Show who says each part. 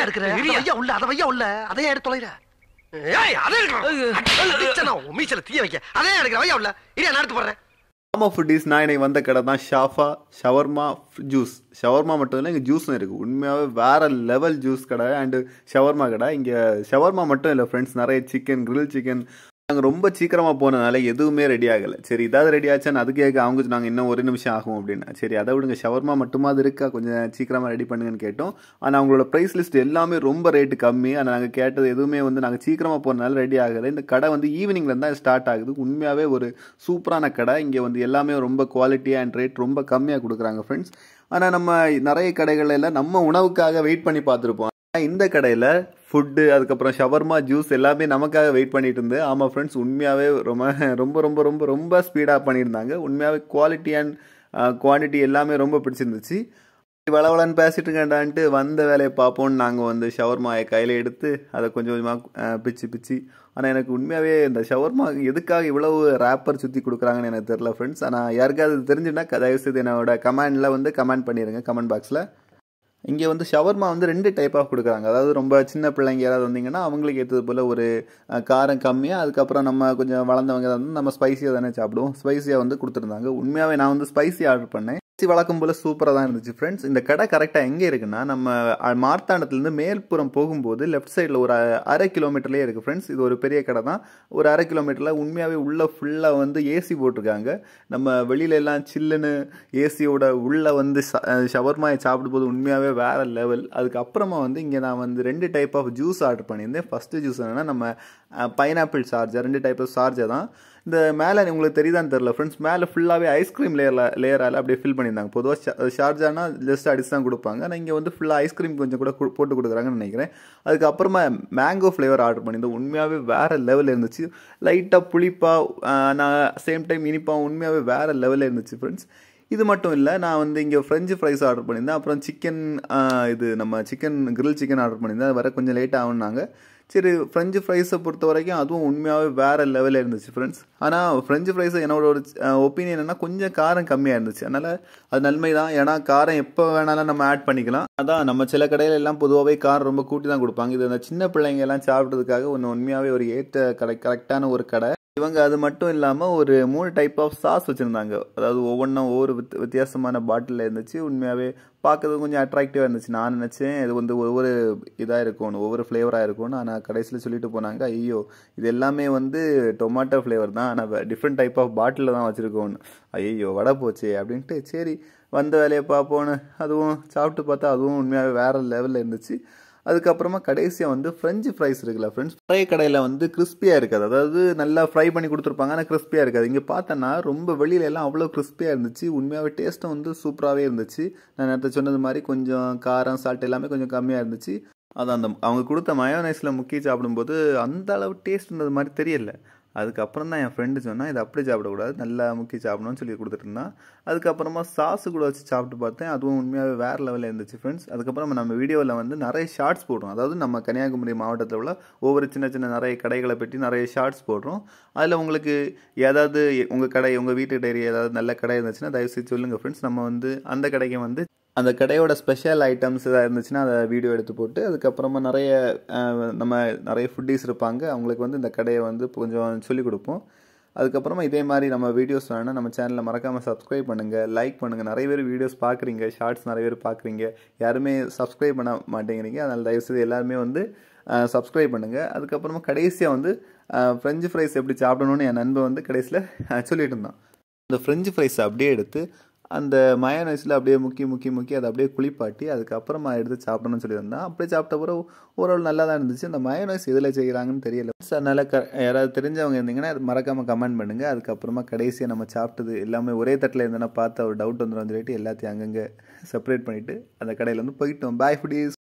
Speaker 1: எடுக்கிற அதை வையா உள்ள அதை வையா உள்ள அதையே எடுத்து தொலைற ஏய் அதை எடுக்கணும் மீசல தீய வைக்க அதையே எடுக்கிற வையா உள்ள இரியா நான் எடுத்து போடுறேன்
Speaker 2: ஆமா ஃபுட்டீஸ் நான் இன்னைக்கு வந்த கடை தான் ஷாஃபா ஷவர்மா ஜூஸ் ஷவர்மா மட்டும் இல்லை இங்கே ஜூஸும் இருக்குது உண்மையாகவே வேற லெவல் ஜூஸ் கடை அண்டு ஷவர்மா கடை இங்கே ஷவர்மா மட்டும் இல்லை ஃப்ரெண்ட்ஸ் நிறைய சிக்கன் grill சிக்கன் நாங்கள் ரொம்ப சீக்கிரமாக போனதுனால எதுவுமே ரெடி ஆகலை சரி இதாவது ரெடி ஆச்சான்னு அது கேட்க அவங்க நாங்கள் இன்னும் ஒரு நிமிஷம் ஆகும் அப்படின்னு சரி அதை விடுங்க ஷவர்மா மட்டுமாவது இருக்கா கொஞ்சம் சீக்கிரமாக ரெடி பண்ணுங்கன்னு கேட்டோம் ஆனால் அவங்களோட ப்ரைஸ் லிஸ்ட் எல்லாமே ரொம்ப ரேட்டு கம்மி ஆனால் நாங்கள் கேட்டது எதுவுமே வந்து நாங்கள் சீக்கிரமாக போனதுனால ரெடி ஆகலை இந்த கடை வந்து ஈவினிங்கில் தான் ஸ்டார்ட் ஆகுது உண்மையாகவே ஒரு சூப்பரான கடை இங்கே வந்து எல்லாமே ரொம்ப குவாலிட்டியாக அண்ட் ரேட் ரொம்ப கம்மியாக கொடுக்குறாங்க ஃப்ரெண்ட்ஸ் ஆனால் நம்ம நிறைய கடைகள்ல எல்லாம் நம்ம உணவுக்காக வெயிட் பண்ணி பார்த்துருப்போம் ஆனா இந்த கடையில் ஃபுட்டு அதுக்கப்புறம் ஷவர்மா ஜூஸ் எல்லாமே நமக்காக வெயிட் பண்ணிட்டு இருந்து ஆமாம் ஃப்ரெண்ட்ஸ் உண்மையாகவே ரொம்ப ரொம்ப ரொம்ப ரொம்ப ரொம்ப ஸ்பீடாக பண்ணியிருந்தாங்க உண்மையாகவே குவாலிட்டி அண்ட் குவான்டிட்டி எல்லாமே ரொம்ப பிடிச்சிருந்துச்சு வளவளன்னு பேசிட்டு இருக்கேன்டான்ட்டு வந்த வேலையை பார்ப்போம்னு நாங்கள் வந்து ஷவர்மாயை கையில் எடுத்து அதை கொஞ்சம் கொஞ்சமாக பிச்சு பிச்சு ஆனால் எனக்கு உண்மையாகவே இந்த ஷவர்மா எதுக்காக இவ்வளவு ரேப்பர் சுற்றி கொடுக்குறாங்கன்னு எனக்கு தெரில ஃப்ரெண்ட்ஸ் ஆனால் யாருக்காவது தெரிஞ்சுன்னா தயவுசெய்து என்னோட கமெண்டில் வந்து கமெண்ட் பண்ணிடுங்க கமெண்ட் பாக்ஸில் இங்கே வந்து ஷவர்மா வந்து ரெண்டு டைப் ஆஃப் கொடுக்குறாங்க அதாவது ரொம்ப சின்ன பிள்ளைங்க யாராவது வந்தீங்கன்னா அவங்களுக்கு ஏற்றது போல் ஒரு அஹ், காரம் கம்மியாக அதுக்கப்புறம் நம்ம கொஞ்சம் வளர்ந்தவங்க வந்து நம்ம ஸ்பைசியாக தானே சாப்பிடுவோம் ஸ்பைசியாக வந்து கொடுத்துருந்தாங்க உண்மையாகவே நான் வந்து ஸ்பைசி ஆர்டர் பண்ணேன் ஸ்பைசி வழக்கம் போல் சூப்பராக தான் இருந்துச்சு ஃப்ரெண்ட்ஸ் இந்த கடை கரெக்டாக எங்கே இருக்குன்னா நம்ம அஹ், மார்த்தாண்டத்துலேருந்து மேல்புறம் போகும்போது லெஃப்ட் சைடில் ஒரு அ- அரை கிலோமீட்டர்லேயே இருக்குது ஃப்ரெண்ட்ஸ் இது ஒரு பெரிய கடை தான் ஒரு அரை கிலோமீட்டரில் உண்மையாகவே உள்ளே ஃபுல்லாக வந்து ஏசி போட்டிருக்காங்க நம்ம வெளியில எல்லாம் சில்லுன்னு ஏசியோட உள்ளே வந்து ஷவர்மாயை சாப்பிடும்போது உண்மையாகவே வேற லெவல் அதுக்கப்புறமா வந்து இங்கே நான் வந்து ரெண்டு டைப் ஆஃப் ஜூஸ் ஆர்டர் பண்ணியிருந்தேன் ஃபஸ்ட்டு ஜூஸ் என்னன்னா நம்ம பைனாப்பிள் சார்ஜர் ரெண்டு டைப் ஆஃப் சார்ஜர் தான் இந்த மேலே உங்களுக்கு தெரியுதான்னு தெரில ஃப்ரெண்ட்ஸ் மேலே ஃபுல்லாகவே ஐஸ்கிரீம் லேயரில் லேயரால் அப்படியே ஃபில் பண்ணியிருந்தாங்க பொதுவாக ஷார்ஜானா ஜஸ்ட் அடிச்சு தான் கொடுப்பாங்க ஆனால் இங்கே வந்து ஃபுல்லாக ஐஸ்கிரீம் கொஞ்சம் கூட கு- போட்டு கொடுக்குறாங்கன்னு நினைக்கிறேன் அதுக்கப்புறமா மேங்கோ ஃப்ளேவர் ஆர்டர் பண்ணியிருந்தேன் உண்மையாகவே வேறு லெவலில் இருந்துச்சு லைட்டாக புளிப்பாக நான் சேம் டைம் இனிப்பாக உண்மையாகவே வேறு லெவலில் இருந்துச்சு ஃப்ரெண்ட்ஸ் இது மட்டும் இல்லை நான் வந்து இங்கே ஃப்ரெஞ்சு ஃப்ரைஸ் ஆர்டர் பண்ணியிருந்தேன் அப்புறம் சிக்கன் இது நம்ம சிக்கன் grill சிக்கன் ஆர்டர் பண்ணியிருந்தேன் அது வர கொஞ்சம் லேட் ஆகுனாங்க சரி ஃப்ரெஞ்சு ஃப்ரைஸை பொறுத்த வரைக்கும் அதுவும் உண்மையாகவே வேறு லெவலில் இருந்துச்சு ஃப்ரெண்ட்ஸ் ஆனால் ஃப்ரெஞ்சு ஃப்ரைஸ் என்னோட ஒரு ஒப்பீனியன் என்ன கொஞ்சம் காரம் கம்மியாக இருந்துச்சு அதனால் அது நன்மை தான் ஏன்னா காரம் எப்போ வேணாலும் நம்ம ஆட் பண்ணிக்கலாம் அதான் நம்ம சில கடையில எல்லாம் பொதுவாகவே காரம் ரொம்ப கூட்டி தான் கொடுப்பாங்க இது அந்த சின்ன பிள்ளைங்க எல்லாம் சாப்பிட்றதுக்காக ஒன்று உண்மையாகவே ஒரு ஏற்ற கடை கரெக்டான ஒரு கடை இவங்க அது மட்டும் இல்லாமல் ஒரு மூணு டைப் ஆஃப் சாஸ் வச்சுருந்தாங்க அதாவது ஒவ்வொன்றும் ஒவ்வொரு வித் வித்தியாசமான பாட்டிலில் இருந்துச்சு உண்மையாகவே பார்க்கறது கொஞ்சம் அட்ராக்டிவாக இருந்துச்சு நான் நினச்சேன் இது வந்து ஒவ்வொரு இதாக இருக்கணும் ஒவ்வொரு ஃப்ளேவராக இருக்கும்னு ஆனால் கடைசியில் சொல்லிட்டு போனாங்க ஐயோ இது எல்லாமே வந்து டொமாட்டோ ஃப்ளேவர் தான் ஆனால் டிஃப்ரெண்ட் டைப் ஆஃப் பாட்டிலில் தான் வச்சுருக்கோன்னு ஐயோ வடை போச்சே அப்படின்ட்டு சரி வந்த வேலையை பார்ப்போன்னு அதுவும் சாப்பிட்டு பார்த்தா அதுவும் உண்மையாகவே வேறு லெவலில் இருந்துச்சு அதுக்கப்புறமா கடைசியாக வந்து ஃப்ரெஞ்சு ஃப்ரைஸ் இருக்குல்ல ஃப்ரெண்ட்ஸ் ஃப்ரை கடையில் வந்து கிறிஸ்பியாக இருக்காது அதாவது நல்லா ஃப்ரை பண்ணி கொடுத்துருப்பாங்க ஆனால் கிறிஸ்பியாக இருக்காது இங்கே பார்த்தோன்னா ரொம்ப வெளியில எல்லாம் அவ்வளோ கிறிஸ்பியாக இருந்துச்சு உண்மையாகவே டேஸ்ட்டும் வந்து சூப்பராகவே இருந்துச்சு நான் நேரத்தை சொன்னது மாதிரி கொஞ்சம் காரம் சால்ட் எல்லாமே கொஞ்சம் கம்மியாக இருந்துச்சு அது அந்த அவங்க கொடுத்த மயோனைஸில் முக்கி சாப்பிடும்போது அந்த அளவு டேஸ்ட் இருந்தது மாதிரி தெரியல அதுக்கப்புறம் தான் என் ஃப்ரெண்டு சொன்னால் இதை அப்படி சாப்பிடக்கூடாது நல்லா முக்கி சாப்பிடணும்னு சொல்லி கொடுத்துட்டு இருந்தான் அதுக்கப்புறமா சாஸு கூட வச்சு சாப்பிட்டு பார்த்தேன் அதுவும் உண்மையாகவே வேறு லெவலில் இருந்துச்சு ஃப்ரெண்ட்ஸ் அதுக்கப்புறம் நம்ம வீடியோவில் வந்து நிறைய ஷார்ட்ஸ் போடுறோம் அதாவது நம்ம கன்னியாகுமரி மாவட்டத்தில் உள்ள ஒவ்வொரு சின்ன சின்ன நிறைய கடைகளை பற்றி நிறைய ஷார்ட்ஸ் போடுறோம் அதில் உங்களுக்கு ஏதாவது உங்கள் கடை உங்கள் வீட்டு ஏரியா ஏதாவது நல்ல கடை இருந்துச்சுன்னா தயவுசெய்து சொல்லுங்கள் ஃப்ரெண்ட்ஸ் நம்ம வந்து அந்த கடைக்கு வந்து அந்த கடையோட ஸ்பெஷல் ஐட்டம்ஸ் எதாவது இருந்துச்சுன்னா அதை வீடியோ எடுத்து போட்டு அதுக்கப்புறமா நிறைய அஹ், நம்ம நிறைய ஃபுட்டீஸ் இருப்பாங்க அவங்களுக்கு வந்து இந்த கடையை வந்து கொஞ்சம் சொல்லிக் கொடுப்போம் அதுக்கப்புறமா இதே மாதிரி நம்ம வீடியோஸ் வேணால் நம்ம சேனலில் மறக்காமல் சப்ஸ்கிரைப் பண்ணுங்கள் லைக் பண்ணுங்கள் நிறைய பேர் வீடியோஸ் பார்க்குறீங்க ஷார்ட்ஸ் நிறைய பேர் பார்க்குறீங்க யாருமே சப்ஸ்கிரைப் பண்ண மாட்டேங்கிறீங்க அதனால் தயவுசெய்து எல்லாருமே வந்து சப்ஸ்கிரைப் பண்ணுங்கள் அதுக்கப்புறமா கடைசியாக வந்து ஃப்ரெஞ்சு ஃப்ரைஸ் எப்படி சாப்பிடணும்னு என் நண்பன் வந்து கடைசியில் சொல்லிட்டு இருந்தான் அந்த ஃப்ரெஞ்சு ஃப்ரைஸை அப்படியே எடுத்து அந்த மயோனைஸில் அப்படியே முக்கி முக்கி முக்கி அதை அப்படியே குளிப்பாட்டி அதுக்கப்புறமா எடுத்து சாப்பிடணும்னு சொல்லியிருந்தான் அப்படியே சாப்பிட்ட பிறகு ஓரளவு நல்லா தான் இருந்துச்சு அந்த மயோனைஸ் எதில் செய்கிறாங்கன்னு தெரியல அதனால் க யாராவது தெரிஞ்சவங்க இருந்தீங்கன்னா அது மறக்காமல் கமெண்ட் பண்ணுங்கள் அதுக்கப்புறமா கடைசியாக நம்ம சாப்பிட்டது எல்லாமே ஒரே தட்டில் இருந்தேன்னா பார்த்து ஒரு டவுட் வந்துடும் சொல்லிட்டு எல்லாத்தையும் அங்கங்கே செப்பரேட் பண்ணிவிட்டு அந்த கடையில் வந்து போயிட்டோம் பாய் ஃபுடீஸ்